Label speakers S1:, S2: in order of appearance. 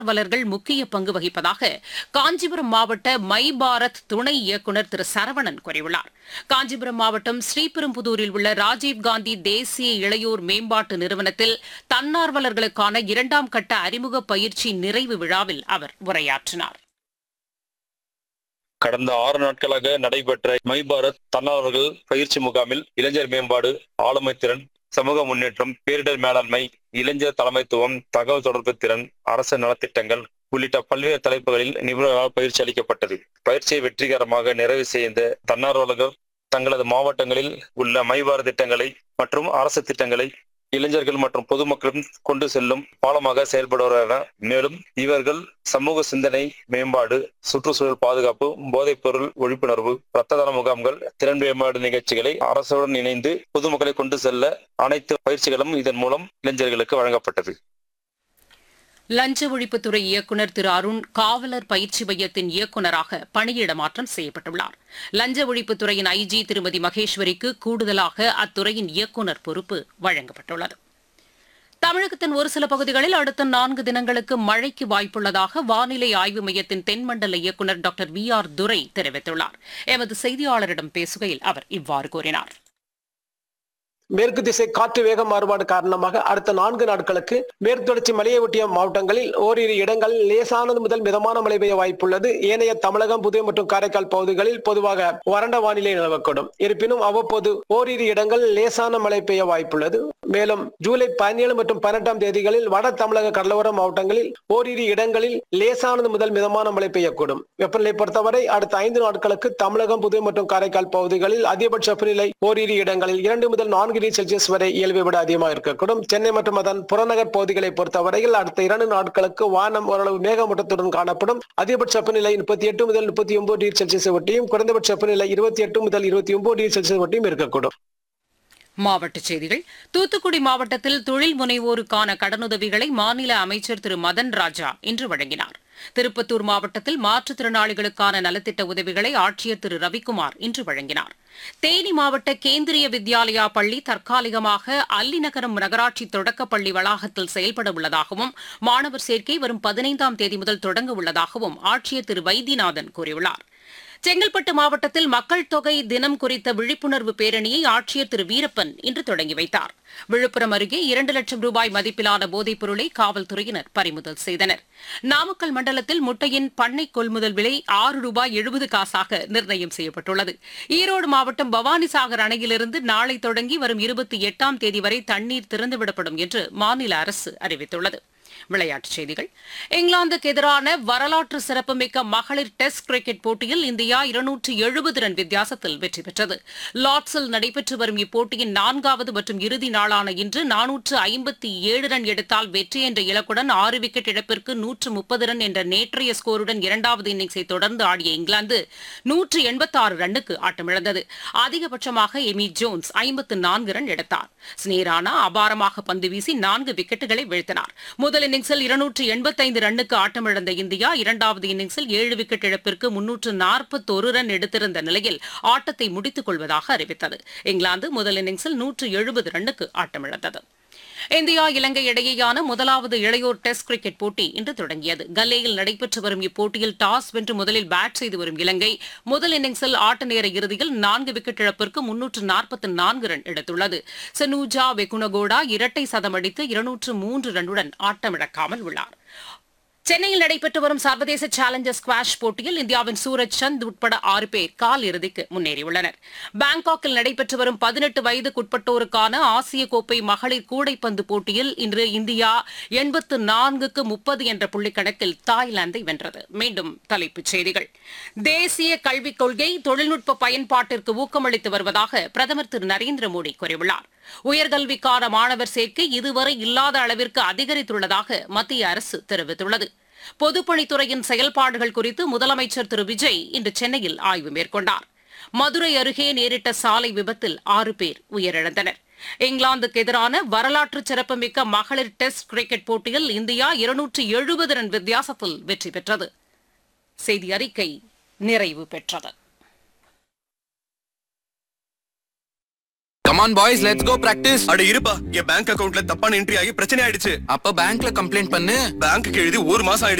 S1: தன்னார்வலர்கள் முக்கிய பங்கு வகிப்பதாக காஞ்சிபுரம் மாவட்ட மை பாரத் துணை இயக்குநர் திரு சரவணன் கூறியுள்ளார் காஞ்சிபுரம் மாவட்டம் ஸ்ரீபெரும்புதூரில் உள்ள ராஜீவ்காந்தி தேசிய இளையோர் மேம்பாட்டு நிறுவனத்தில் தன்னார்வலர்களுக்கான இரண்டாம் கட்ட அறிமுக பயிற்சி நிறைவு விழாவில் அவர் உரையாற்றினார்
S2: கடந்த ஆறு நாட்களாக நடைபெற்ற மை பாரத் தன்னார்வலர்கள் பயிற்சி முகாமில் இளைஞர் மேம்பாடு ஆளுமை திறன் சமூக முன்னேற்றம் பேரிடர் மேலாண்மை இளைஞர் தலைமைத்துவம் தகவல் தொடர்பு திறன் அரசு நலத்திட்டங்கள் உள்ளிட்ட பல்வேறு தலைப்புகளில் நிபுணர்களால் பயிற்சி அளிக்கப்பட்டது பயிற்சியை வெற்றிகரமாக நிறைவு செய்த தன்னார்வலர்கள் தங்களது மாவட்டங்களில் உள்ள மைபார திட்டங்களை மற்றும் அரசு திட்டங்களை இளைஞர்கள் மற்றும் பொதுமக்களும் கொண்டு செல்லும் பாலமாக செயல்படுவார்கள் மேலும் இவர்கள் சமூக சிந்தனை மேம்பாடு சுற்றுச்சூழல் பாதுகாப்பு போதைப் பொருள் விழிப்புணர்வு ரத்த தான முகாம்கள் திறன் மேம்பாடு நிகழ்ச்சிகளை அரசுடன் இணைந்து பொதுமக்களை கொண்டு செல்ல அனைத்து பயிற்சிகளும் இதன் மூலம் இளைஞர்களுக்கு வழங்கப்பட்டது
S1: லஞ்ச ஒழிப்புத்துறை இயக்குநர் திரு அருண் காவலர் பயிற்சி மையத்தின் இயக்குநராக பணியிட மாற்றம் செய்யப்பட்டுள்ளார் லஞ்ச ஒழிப்புத்துறையின் ஐஜி திருமதி மகேஸ்வரிக்கு கூடுதலாக அத்துறையின் இயக்குநர் பொறுப்பு வழங்கப்பட்டுள்ளது தமிழகத்தின் ஒரு சில பகுதிகளில் அடுத்த நான்கு தினங்களுக்கு மழைக்கு வாய்ப்புள்ளதாக வானிலை ஆய்வு மையத்தின் தென்மண்டல இயக்குநர் டாக்டர் வி ஆர் துரை தெரிவித்துள்ளார் எமது செய்தியாளரிடம் பேசுகையில் அவர் இவ்வாறு கூறினார்
S3: மேற்கு திசை காற்று வேக மாறுபாடு காரணமாக அடுத்த நான்கு நாட்களுக்கு மேற்கு தொடர்ச்சி மலையை ஒட்டிய மாவட்டங்களில் ஓரிரு இடங்களில் லேசானது முதல் மிதமான மழை பெய்ய வாய்ப்புள்ளது ஏனைய தமிழகம் புதுவை மற்றும் காரைக்கால் பகுதிகளில் பொதுவாக வறண்ட வானிலை நிலவக்கூடும் இருப்பினும் அவ்வப்போது ஓரிரு இடங்களில் லேசான மழை பெய்ய வாய்ப்புள்ளது மேலும் ஜூலை பதினேழு மற்றும் பதினெட்டாம் தேதிகளில் வட தமிழக கடலோர மாவட்டங்களில் ஓரிரு இடங்களில் லேசானது முதல் மிதமான மழை பெய்யக்கூடும் வெப்பநிலை பொறுத்தவரை அடுத்த ஐந்து நாட்களுக்கு தமிழகம் புதுவை மற்றும் காரைக்கால் பகுதிகளில் அதிகபட்ச வெப்பநிலை ஓரிரு இடங்களில் இரண்டு முதல் நான்கு டிகிரி செல்சியஸ் வரை இயல்பை விட அதிகமாக இருக்கக்கூடும் சென்னை மற்றும் அதன் புறநகர் பகுதிகளை பொறுத்தவரையில் அடுத்த இரண்டு நாட்களுக்கு வானம் ஓரளவு மேகமூட்டத்துடன் காணப்படும் அதிகபட்ச வெப்பநிலை முப்பத்தி எட்டு முதல் முப்பத்தி ஒன்பது டிகிரி செல்சியஸ் ஒட்டியும் குறைந்தபட்ச வெப்பநிலை இருபத்தி எட்டு முதல் இருபத்தி ஒன்பது டிகிரி செல்சியஸ் ஒட்டியும் இருக்கக்கூடும்
S1: மாவட்டச் செய்திகள் தூத்துக்குடி மாவட்டத்தில் தொழில் முனைவோருக்கான கடனுதவிகளை மாநில அமைச்சர் திரு மதன் ராஜா இன்று வழங்கினார் திருப்பத்தூர் மாவட்டத்தில் மாற்றுத்திறனாளிகளுக்கான நலத்திட்ட உதவிகளை ஆட்சியர் திரு ரவிக்குமார் இன்று வழங்கினார் தேனி மாவட்ட கேந்திரிய வித்யாலயா பள்ளி தற்காலிகமாக அல்லிநகரம் நகராட்சி தொடக்கப்பள்ளி வளாகத்தில் செயல்பட உள்ளதாகவும் மாணவர் சேர்க்கை வரும் பதினைந்தாம் தேதி முதல் தொடங்க உள்ளதாகவும் ஆட்சியர் திரு வைத்தியநாதன் கூறியுள்ளார் செங்கல்பட்டு மாவட்டத்தில் மக்கள் தொகை தினம் குறித்த விழிப்புணர்வு பேரணியை ஆட்சியர் திரு வீரப்பன் இன்று தொடங்கி வைத்தார் விழுப்புரம் அருகே இரண்டு லட்சம் ரூபாய் மதிப்பிலான போதைப் பொருளை காவல்துறையினர் பறிமுதல் செய்தனர் நாமக்கல் மண்டலத்தில் முட்டையின் பண்ணை கொள்முதல் விலை ஆறு ரூபாய் எழுபது காசாக நிர்ணயம் செய்யப்பட்டுள்ளது ஈரோடு மாவட்டம் பவானிசாகர் அணையிலிருந்து நாளை தொடங்கி வரும் இருபத்தி எட்டாம் தேதி வரை தண்ணீர் திறந்துவிடப்படும் என்று மாநில அரசு அறிவித்துள்ளது விளையாட்டுச் செய்திகள் இங்கிலாந்துக்கு எதிரான வரலாற்று சிறப்புமிக்க மகளிர் டெஸ்ட் கிரிக்கெட் போட்டியில் இந்தியா இருநூற்று எழுபது ரன் வித்தியாசத்தில் வெற்றி பெற்றது லார்ட்ஸில் நடைபெற்று வரும் இப்போட்டியின் நான்காவது மற்றும் இறுதி நாளான இன்று நானூற்று ஐம்பத்தி ஏழு ரன் எடுத்தால் வெற்றி என்ற இலக்குடன் ஆறு விக்கெட் இழப்பிற்கு நூற்று முப்பது ரன் என்ற நேற்றைய ஸ்கோருடன் இரண்டாவது இன்னிங்ஸை தொடர்ந்து ஆடிய இங்கிலாந்து நூற்று எண்பத்தாறு ரன்னுக்கு ஆட்டமிழந்தது அதிகபட்சமாக எமி ஜோன்ஸ் ஐம்பத்து நான்கு ரன் எடுத்தார் ஸ்னேரானா அபாரமாக பந்து வீசி நான்கு விக்கெட்டுகளை வீழ்த்தினார் முதல் இன்னிங்ஸில் இருநூற்று எண்பத்தைந்து ரன்னுக்கு ஆட்டமிழந்த இந்தியா இரண்டாவது இன்னிங்ஸில் ஏழு விக்கெட் இழப்பிற்கு முன்னூற்று நாற்பத்தொரு ரன் எடுத்திருந்த நிலையில் ஆட்டத்தை முடித்துக் கொள்வதாக அறிவித்தது இங்கிலாந்து முதல் இன்னிங்ஸில் நூற்று எழுபது ரன்னுக்கு ஆட்டமிழந்தது இந்தியா இலங்கை இடையேயான முதலாவது இளையோர் டெஸ்ட் கிரிக்கெட் போட்டி இன்று தொடங்கியது கல்லேயில் நடைபெற்று வரும் இப்போட்டியில் டாஸ் வென்று முதலில் பேட் செய்து வரும் இலங்கை முதல் இன்னிங்ஸில் ஆட்ட நேர இறுதியில் நான்கு விக்கெட் இழப்பிற்கு முன்னூற்று நாற்பத்தி நான்கு ரன் எடுத்துள்ளது சனூஜா வெகுனகோடா இரட்டை சதம் அடித்து இருநூற்று மூன்று ரன்னுடன் ஆட்டமிழக்காமல் உள்ளார் சென்னையில் நடைபெற்று வரும் சர்வதேச சேலஞ்சர் ஸ்குவாஷ் போட்டியில் இந்தியாவின் சூரஜ் சந்த் உட்பட ஆறு பேர் கால் இறுதிக்கு முன்னேறியுள்ளனர் பாங்காக்கில் நடைபெற்று வரும் பதினெட்டு வயதுக்குட்பட்டோருக்கான ஆசிய கோப்பை மகளிர் கூடைப்பந்து போட்டியில் இன்று இந்தியா எண்பத்து நான்குக்கு முப்பது என்ற புள்ளிக்கணக்கில் தாய்லாந்தை வென்றது மீண்டும் தலைப்புச் செய்திகள் தேசிய கல்விக் கொள்கை தொழில்நுட்ப பயன்பாட்டிற்கு ஊக்கமளித்து வருவதாக பிரதமர் திரு நரேந்திர மோடி கூறியுள்ளார் உயர்கல்விக்கான மாணவர் சேர்க்கை இதுவரை இல்லாத அளவிற்கு அதிகரித்துள்ளதாக மத்திய அரசு தெரிவித்துள்ளது பொதுப்பணித்துறையின் செயல்பாடுகள் குறித்து முதலமைச்சர் திரு விஜய் இன்று சென்னையில் ஆய்வு மேற்கொண்டார் மதுரை அருகே நேரிட்ட சாலை விபத்தில் ஆறு பேர் உயிரிழந்தனர் இங்கிலாந்துக்கு எதிரான வரலாற்று சிறப்புமிக்க மகளிர் டெஸ்ட் கிரிக்கெட் போட்டியில் இந்தியா இருநூற்று எழுபது ரன் வித்தியாசத்தில் வெற்றி பெற்றது செய்தி அறிக்கை நிறைவு பெற்றது
S4: come on boys let's go practice
S5: அட இருப்பா என் பேங்க் அக்கவுண்ட்ல தப்பான என்ட்ரி ஆகி பிரச்சனை ஆயிடுச்சு
S4: அப்ப பேங்க்ல கம்ப்ளைண்ட் பண்ணு
S5: பேங்க்கு எழுதி ஒரு மாசம் ஆயிடுச்சு